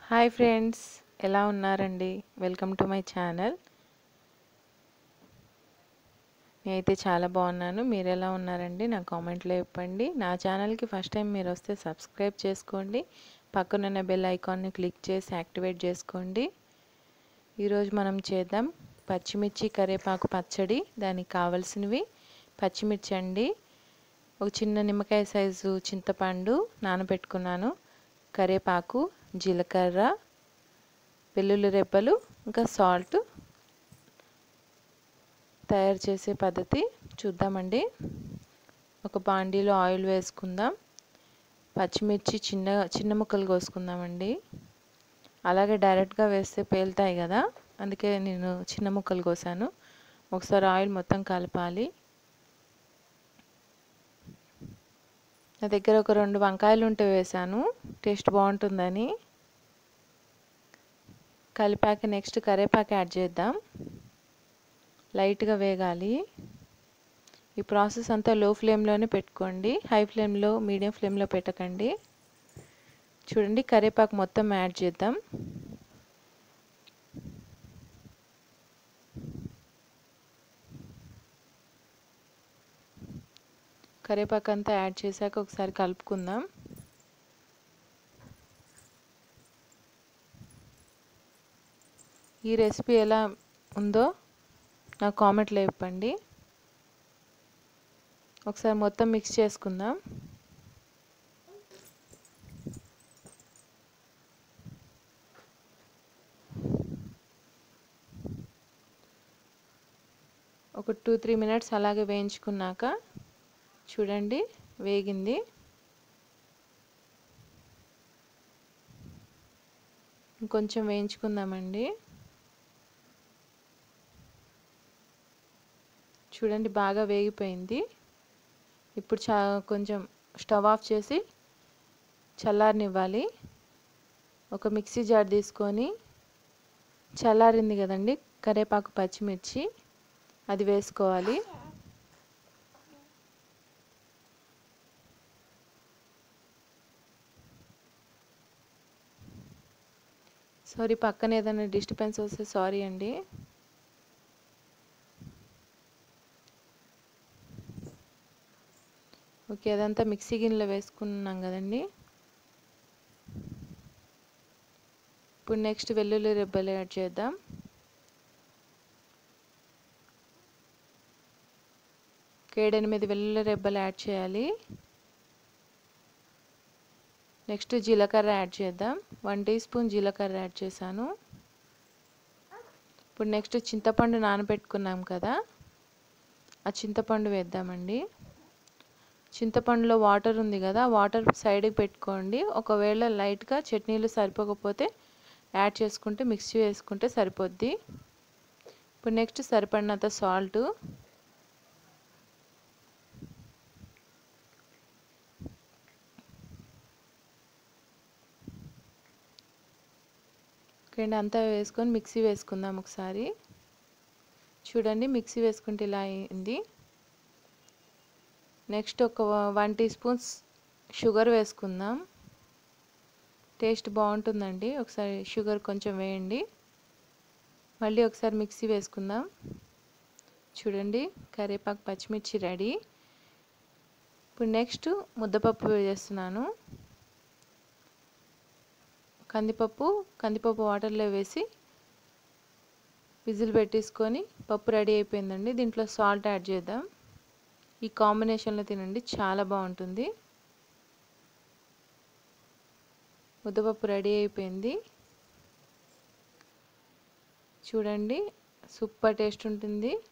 hi friends ఎలా ఉన్నారండి welcome to my channel నేనైతే చాలా బాగున్నాను మీరు ఎలా ఉన్నారండి నా కామెంట్లో చెప్పండి నా ఛానల్కి ఫస్ట్ టైం మీరు వస్తే సబ్స్క్రైబ్ చేసుకోండి పక్కనున్న బెల్ ఐకాన్ని క్లిక్ చేసి యాక్టివేట్ చేసుకోండి ఈరోజు మనం చేద్దాం పచ్చిమిర్చి కరివేపాకు పచ్చడి దానికి కావాల్సినవి పచ్చిమిర్చి అండి ఒక చిన్న నిమ్మకాయ సైజు చింతపండు నానబెట్టుకున్నాను కరివేపాకు జీలకర్ర వెల్లుల్లి రెబ్బలు ఇంకా సాల్ట్ తయారు చేసే పద్ధతి చూద్దామండి ఒక బాండీలో ఆయిల్ వేసుకుందాం పచ్చిమిర్చి చిన్న చిన్న ముక్కలు కోసుకుందామండి అలాగే డైరెక్ట్గా వేస్తే పేలుతాయి కదా అందుకే నేను చిన్న ముక్కలు కోసాను ఒకసారి ఆయిల్ మొత్తం కలపాలి నా దగ్గర ఒక రెండు వంకాయలు ఉంటే వేసాను టేస్ట్ బాగుంటుందని కలిపాక నెక్స్ట్ కరేపాకు యాడ్ చేద్దాం లైట్గా వేగాలి ఈ ప్రాసెస్ అంతా లో ఫ్లేమ్లోనే పెట్టుకోండి హై ఫ్లేమ్లో మీడియం ఫ్లేమ్లో పెట్టకండి చూడండి కరేపాకు మొత్తం యాడ్ చేద్దాం కరివేపాకు అంతా యాడ్ చేశాక ఒకసారి కలుపుకుందాం ఈ రెసిపీ ఎలా ఉందో నా కామెంట్లో చెప్పండి ఒకసారి మొత్తం మిక్స్ చేసుకుందాం ఒక టూ త్రీ మినిట్స్ అలాగే వేయించుకున్నాక చూడండి వేగింది ఇంకొంచెం వేయించుకుందామండి చూడండి బాగా వేగిపోయింది ఇప్పుడు చా కొంచెం స్టవ్ ఆఫ్ చేసి చల్లారనివ్వాలి ఒక మిక్సీ జార్ తీసుకొని చల్లారింది కదండి కరేపాకు పచ్చిమిర్చి అది వేసుకోవాలి సారీ పక్కన ఏదైనా డిస్టర్బెన్స్ వస్తే సారీ అండి ఓకే అదంతా మిక్సీ గిన్నెలో వేసుకున్నాం కదండి ఇప్పుడు నెక్స్ట్ వెల్లుల్లి రెబ్బలు యాడ్ చేద్దాం ఏడెనిమిది వెల్లుల్లి రెబ్బలు యాడ్ చేయాలి నెక్స్ట్ జీలకర్ర యాడ్ చేద్దాం వన్ టీ స్పూన్ జీలకర్ర యాడ్ చేశాను ఇప్పుడు నెక్స్ట్ చింతపండు నానబెట్టుకున్నాం కదా ఆ చింతపండు వేద్దామండి చింతపండులో వాటర్ ఉంది కదా వాటర్ సైడ్కి పెట్టుకోండి ఒకవేళ లైట్గా చట్నీలు సరిపోకపోతే యాడ్ చేసుకుంటే మిక్సీ వేసుకుంటే సరిపోద్ది ఇప్పుడు నెక్స్ట్ సరిపడినంత సాల్ట్ ఓకే అండి అంతా వేసుకొని మిక్సీ వేసుకుందాం ఒకసారి చూడండి మిక్సీ వేసుకుంటే ఇలా అయింది నెక్స్ట్ ఒక వన్ టీ స్పూన్స్ షుగర్ వేసుకుందాం టేస్ట్ బాగుంటుందండి ఒకసారి షుగర్ కొంచెం వేయండి మళ్ళీ ఒకసారి మిక్సీ వేసుకుందాం చూడండి కరివేపాకు పచ్చిమిర్చి రెడీ ఇప్పుడు నెక్స్ట్ ముద్దపప్పు వేస్తున్నాను కందిపప్పు కందిపప్పు వాటర్లో వేసి విజిల్ పెట్టేసుకొని పప్పు రెడీ అయిపోయిందండి దీంట్లో సాల్ట్ యాడ్ చేద్దాం ఈ కాంబినేషన్లో తినండి చాలా బాగుంటుంది ముద్దపప్పు రెడీ అయిపోయింది చూడండి సూపర్ టేస్ట్ ఉంటుంది